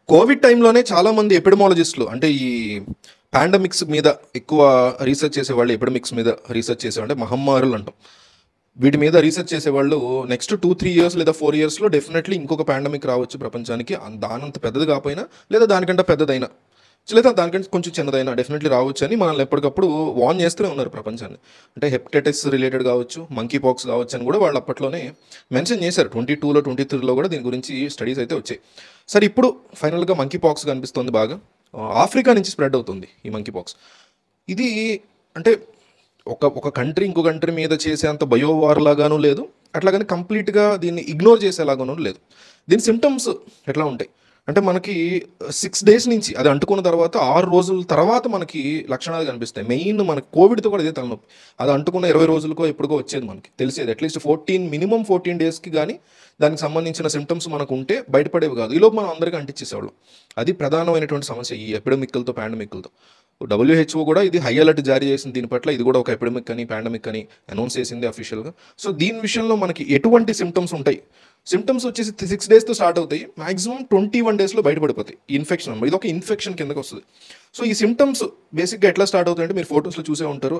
Covid టైంలోనే చాలా మంది ఎపిడమాలజిస్టులు అంటే ఈ పాండమిక్స్ మీద ఎక్కువ రీసెర్చ్ చేసేవాళ్ళు ఎపిడమిక్స్ మీద రీసెర్చ్ చేసేవాళ్ళు అంటే మహమ్మారులు అంటాం వీటి మీద రీసెర్చ్ చేసేవాళ్ళు నెక్స్ట్ టూ త్రీ ఇయర్స్ లేదా ఫోర్ ఇయర్స్లో డెఫినెట్లీ ఇంకొక పాండమిక్ రావచ్చు ప్రపంచానికి అన్- దానంత పెద్దది కాకపోయినా లేదా దానికంటే పెద్దదైనా లేదా దానికంటే కొంచెం చిన్నదైనా డెఫినెట్లీ రావచ్చు అని మనల్ని ఎప్పటికప్పుడు వార్న్ చేస్తూనే ఉన్నారు ప్రపంచాన్ని అంటే హెపటైటిస్ రిలేటెడ్ కావచ్చు మంకీ పాక్స్ కావచ్చు అని కూడా వాళ్ళు అప్పట్లోనే మెన్షన్ చేశారు ట్వంటీ టూలో ట్వంటీ త్రీలో కూడా దీని గురించి స్టడీస్ అయితే వచ్చాయి సరే ఇప్పుడు ఫైనల్గా మంకీ పాక్స్ కనిపిస్తుంది బాగా ఆ, ఆఫ్రికా నుంచి స్ప్రెడ్ అవుతుంది ఈ మంకీ పాక్స్ ఇది అంటే ఒక ఒక కంట్రీ ఇంకో కంట్రీ మీద చేసేంత బయోవార్ లాగానూ లేదు అట్లాగని కంప్లీట్గా దీన్ని ఇగ్నోర్ చేసేలాగానూ లేదు దీని సిమ్టమ్స్ ఎట్లా ఉంటాయి అంటే మనకి సిక్స్ డేస్ నుంచి అది అంటుకున్న తర్వాత ఆరు రోజుల తర్వాత మనకి లక్షణాలు కనిపిస్తాయి మెయిన్ మనకి కోవిడ్తో కూడా ఇదే తలనొప్పి అది అంటుకున్న ఇరవై రోజులకో ఎప్పుడుకో వచ్చేది మనకి తెలిసేది అట్లీస్ట్ ఫోర్టీన్ మినిమం ఫోర్టీన్ డేస్కి కానీ దానికి సంబంధించిన సిమ్టమ్స్ మనకు ఉంటే బయటపడేవి కాదు ఈలోపు మనం అందరికీ అంటించేసేవాళ్ళం అది ప్రధానమైనటువంటి సమస్య ఈ ఎపిడమిక్లతో పాండమిక్లతో డబ్ల్యూహెచ్ఓ కూడా ఇది హై అలర్ట్ జారీ చేసింది దీని పట్ల ఇది కూడా ఒక ఎపిడమిక్ అని పాండమిక్ అని అనౌన్స్ చేసింది అఫీషియల్గా సో దీని విషయంలో మనకి ఎటువంటి సిమ్టమ్స్ ఉంటాయి సిమ్టమ్స్ వచ్చేసి సిక్స్ డేస్తో స్టార్ట్ అవుతాయి మాక్సిమం ట్వంటీ వన్ డేస్లో బయటపడిపోతాయి ఈ ఇన్ఫెక్షన్ అన్నమాట ఇది ఒక ఇన్ఫెక్షన్ కిందకి వస్తుంది సో ఈ సిమ్టమ్స్ బేసిక్గా ఎట్లా స్టార్ట్ అవుతాయంటే మీరు ఫొటోస్లో చూసే ఉంటారు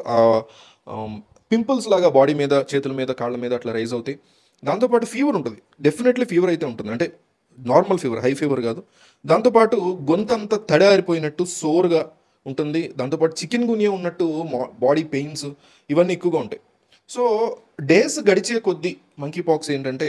పింపుల్స్ లాగా బాడీ మీద చేతుల మీద కాళ్ళ మీద అట్లా రైజ్ అవుతాయి దాంతోపాటు ఫీవర్ ఉంటుంది డెఫినెట్లీ ఫీవర్ అయితే ఉంటుంది అంటే నార్మల్ ఫీవర్ హై ఫీవర్ కాదు దాంతోపాటు గొంతంతా తడారిపోయినట్టు సోర్గా ఉంటుంది దాంతోపాటు చికెన్ గునియా ఉన్నట్టు బాడీ పెయిన్స్ ఇవన్నీ ఎక్కువగా ఉంటాయి సో డేస్ గడిచే కొద్దీ మంకీ పాక్స్ ఏంటంటే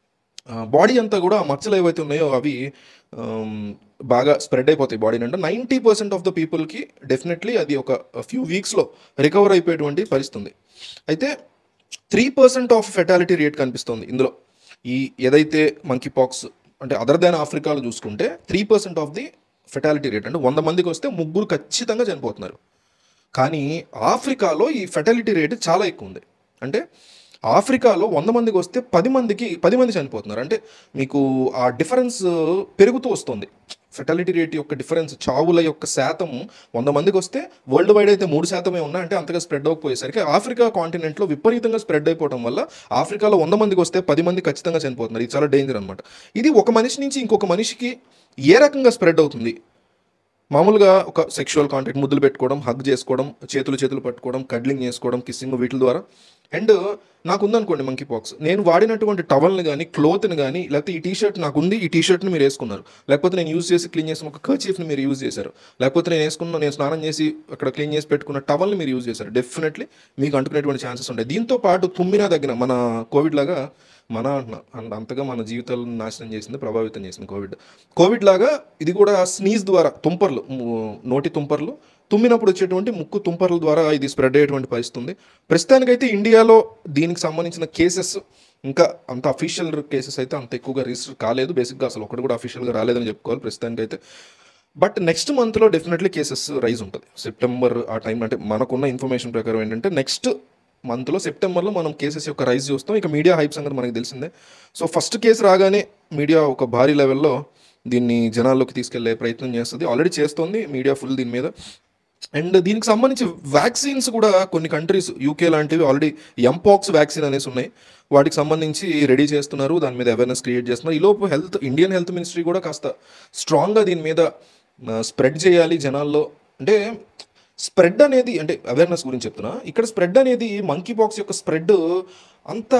బాడీ అంతా కూడా ఆ మచ్చలు ఏవైతే ఉన్నాయో అవి ఆమ్, బాగా స్ప్రెడ్ అయిపోతాయి బాడీ అంటే నైంటీ పర్సెంట్ ఆఫ్ ద పీపుల్కి డెఫినెట్లీ అది ఒక ఫ్యూ వీక్స్లో రికవర్ అయిపోయేటువంటి పరిస్థితి ఉంది అయితే three percent of fatality rate కనిపిస్తుంది ఇందులో ఈ ఏదైతే మంకీ పాక్స్ అంటే అదర్ దాన్ ఆఫ్రికాలో చూసుకుంటే three percent of the fatality rate అంటే వంద మందికి వస్తే ముగ్గురు ఖచ్చితంగా చనిపోతున్నారు కానీ ఆఫ్రికాలో ఈ ఫెటాలిటీ రేట్ చాలా ఎక్కువ ఉంది అంటే ఆఫ్రికాలో వంద మందికి వస్తే పది మందికి పది మంది చనిపోతున్నారు అంటే మీకు ఆ డిఫరెన్స్ పెరుగుతూ వస్తుంది ఫెటాలిటీ రేట్ యొక్క డిఫరెన్స్ చావుల యొక్క శాతం వంద మందికి వస్తే వరల్డ్ వైడ్ అయితే మూడు శాతమే ఉన్నా అంటే అంతగా స్ప్రెడ్ అవ్వకపోయేసరికి ఆఫ్రికా కాంటినెంట్లో విపరీతంగా స్ప్రెడ్ అయిపోవడం వల్ల ఆఫ్రికాలో వంద మందికి వస్తే పది మంది ఖచ్చితంగా చనిపోతున్నారు ఇది చాలా డేంజర్ అనమాట ఇది ఒక మనిషి నుంచి ఇంకొక మనిషికి ఏ రకంగా స్ప్రెడ్ అవుతుంది మామూలుగా ఒక సెక్షువల్ కాంటాక్ట్ ముద్దులు పెట్టుకోవడం హగ్ చేసుకోవడం చేతులు చేతులు పట్టుకోవడం కడ్లింగ్ చేసుకోవడం కిస్సింగ్ వీటి ద్వారా అండ్ నాకు ఉందనుకోండి మంకీ పాక్స్ నేను వాడినటువంటి టవల్ని కానీ క్లోత్ని కానీ లేకపోతే ఈ టీ షర్ట్ నాకు ఉంది ఈ టీ షర్ట్ని మీరు వేసుకున్నారు లేకపోతే నేను యూజ్ చేసి క్లీన్ చేసిన ఒక కర్చీఫ్ని మీరు యూజ్ చేశారు లేకపోతే నేను వేసుకున్న నేను స్నానం చేసి అక్కడ క్లీన్ చేసి పెట్టుకున్న టవల్ని మీరు యూజ్ చేశారు డెఫినెట్లీ మీకు అంటుకునేటువంటి ఛాన్సెస్ ఉంటాయి దీంతో పాటు తుమ్మినా దగ్గర మన కోవిడ్ లాగా మన అంటున్నా అంత- అంతగా మన జీవితాలను నాశనం చేసింది ప్రభావితం చేసింది కోవిడ్ కోవిడ్ లాగా ఇది కూడా స్నీజ్ ద్వారా తుంపర్లు ము- నోటి తుంపర్లు తుమ్మినప్పుడు వచ్చేటువంటి ముక్కు తుంపర్ల ద్వారా ఇది స్ప్రెడ్ అయ్యేటువంటి పరిస్థితి ఉంది ప్రస్తుతానికైతే ఇండియాలో దీనికి సంబంధించిన కేసెస్ ఇంకా అంత అఫీషియల్ కేసెస్ అయితే అంత ఎక్కువగా రిజిస్టర్ కాలేదు బేసిక్గా అసలు ఒకటి కూడా అఫీషియల్గా రాలేదని చెప్పుకోవాలి ప్రస్తుతానికైతే బట్ నెక్స్ట్ మంత్లో డెఫినెట్లీ కేసెస్ రైజ్ ఉంటుంది సెప్టెంబర్ ఆ టైం అంటే మనకున్న ఇన్ఫర్మేషన్ ప్రకారం ఏంటంటే నెక్స్ట్ మంత్లో సెప్టెంబర్లో మనం కేసెస్ యొక్క రైజ్ చూస్తాం ఇక మీడియా హైప్ సంగతి మనకి తెలిసిందే సో ఫస్ట్ కేసు రాగానే మీడియా ఒక భారీ లెవెల్లో దీన్ని జనాల్లోకి తీసుకెళ్లే ప్రయత్నం చేస్తుంది ఆల్రెడీ చేస్తోంది మీడియా ఫుల్ దీని మీద అండ్ దీనికి సంబంధించి వ్యాక్సిన్స్ కూడా కొన్ని కంట్రీస్ యూకే లాంటివి ఆల్రెడీ ఎంపాక్స్ వ్యాక్సిన్ అనేసి ఉన్నాయి వాటికి సంబంధించి రెడీ చేస్తున్నారు దాని మీద అవేర్నెస్ క్రియేట్ చేస్తున్నారు ఈలోపు హెల్త్ ఇండియన్ హెల్త్ మినిస్ట్రీ కూడా కాస్త స్ట్రాంగ్గా దీని మీద స్ప్రెడ్ చేయాలి జనాల్లో అంటే స్ప్రెడ్ అనేది అంటే అవేర్నెస్ గురించి చెప్తున్నా ఇక్కడ స్ప్రెడ్ అనేది మంకీ పాక్స్ యొక్క స్ప్రెడ్ అంత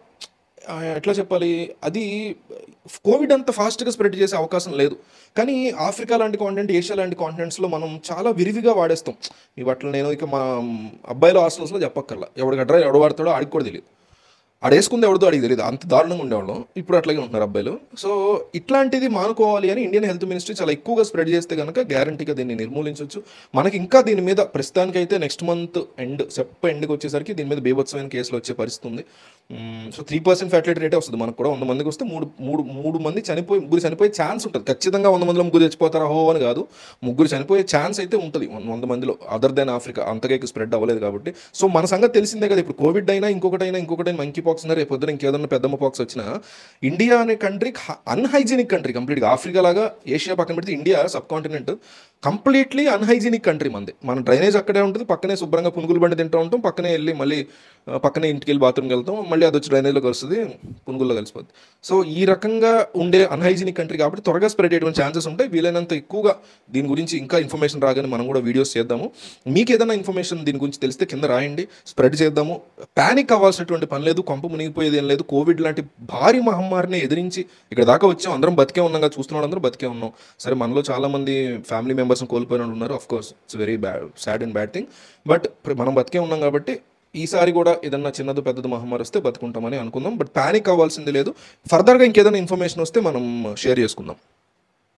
ఆ, ఎట్లా చెప్పాలి అది కోవిడ్ అంత ఫాస్ట్గా స్ప్రెడ్ చేసే అవకాశం లేదు కానీ ఆఫ్రికా లాంటి కాంటినెంట్ ఏషియా లాంటి కాంటినెంట్స్లో మనం చాలా విరివిగా వాడేస్తాం ఈ బట్టలు నేను ఇక మా అబ్బాయిల హాస్టల్స్లో చెప్పక్కర్లా ఎవడు గడ్రా ఎవడు వాడతాడో ఆడికి కూడా తెలియదు ఆడేసుకుంది ఎవరిదో అడిగి తెలియదు అంత దారుణంగా ఉండేవాళ్ళం ఇప్పుడు అట్లాగే ఉంటున్నారు అబ్బాయిలు సో ఇట్లాంటిది మానుకోవాలి అని ఇండియన్ హెల్త్ మినిస్ట్రీ చాలా ఎక్కువగా స్ప్రెడ్ చేస్తే కనుక గ్యారంటీగా దీన్ని నిర్మూలించవచ్చు మనకి ఇంకా దీని మీద ప్రస్తుతానికైతే నెక్స్ట్ మంత్ ఎండ్ సెప్ ఎండ్కి వచ్చేసరికి దీని మీద బీభత్సమైన కేసులు వచ్చే పరిస్థితి ఉంది సో త్రీ పర్సెంట్ ఫ్యాటిలిటీ రేటే వస్తుంది మనకు కూడా వంద మందికి వస్తే మూడు మూడు మూడు మంది చనిపోయి ముగ్గురు చనిపోయే ఛాన్స్ ఉంటుంది ఖచ్చితంగా వంద మందిలో ముగ్గురు చచ్చిపోతారా హో అని కాదు ముగ్గురు చనిపోయే ఛాన్స్ అయితే ఉంటుంది వంద- వంద మందిలో అదర్ దెన్ ఆఫ్రికా అంతగా ఎక్కువ స్ప్రెడ్ అవ్వలేదు కాబట్టి సో మన సంగతి తెలిసిందే కదా ఇప్పుడు కోవిడ్ అయినా ఇంకొకటైనా ఇంకొకటైనా మంకీ పాక్స్ అయినా రేపు పొద్దున ఇంకేదన్నా పెద్దమ్మ పాక్స్ వచ్చినా ఇండియా అనే కంట్రీ అన్హైజీనిక్ కంట్రీ కంప్లీట్గా ఆఫ్రికా లాగా ఏషియా పక్కన పెడితే India subcontinent completely unhygienic country మంది మన డ్రైనేజ్ అక్కడే ఉంటుంది పక్కనే శుభ్రంగా పునుగులు బండి తింటూ ఉంటాం పక్కనే వెళ్ళి మళ్ళీ ఆ, పక్కనే ఇంటికి వెళ్ళి బాత్రూమ్కి వెళ్తాం మళ్ళీ అది వచ్చి డ్రైనేజ్లోకి వస్తుంది పునుగుల్లో కలిసిపోద్ది సో ఈ రకంగా ఉండే అన్హైజీనిక్ కంట్రీ కాబట్టి త్వరగా స్ప్రెడ్ అయ్యేటువంటి ఛాన్సెస్ ఉంటాయి వీలైనంత ఎక్కువగా దీని గురించి ఇంకా ఇన్ఫర్మేషన్ రాగానే మనం కూడా వీడియోస్ చేద్దాము మీకు ఏదైనా ఇన్ఫర్మేషన్ దీని గురించి తెలిస్తే కింద రాయండి స్ప్రెడ్ చేద్దాము ప్యానిక్ అవ్వాల్సినటువంటి పని లేదు కొంప మునిగిపోయేది ఏం లేదు కోవిడ్ లాంటి భారీ మహమ్మారిని ఎదిరించి ఇక్కడ దాకా వచ్చాం అందరం బతికే ఉన్నాం కదా చూస్తున్నాం అందరం బతికే ఉన్నాం సరే మనలో చాలా మంది ఫ్యామిలీ మెంబర్స్ని కోల్పోయిన వాళ్ళు ఉన్నారు of course it's very bad sad and bad thing but మనం బతికే ఉన్నాం కాబట్టి ఈసారి కూడా ఏదన్నా చిన్నది పెద్దది మహమ్మారి వస్తే బతుకుంటామని అనుకుందాం బట్ ప్యానిక్ అవ్వాల్సింది లేదు ఫర్దర్గా ఇంకేదైనా ఇన్ఫర్మేషన్ వస్తే మనం షేర్ చేసుకుందాం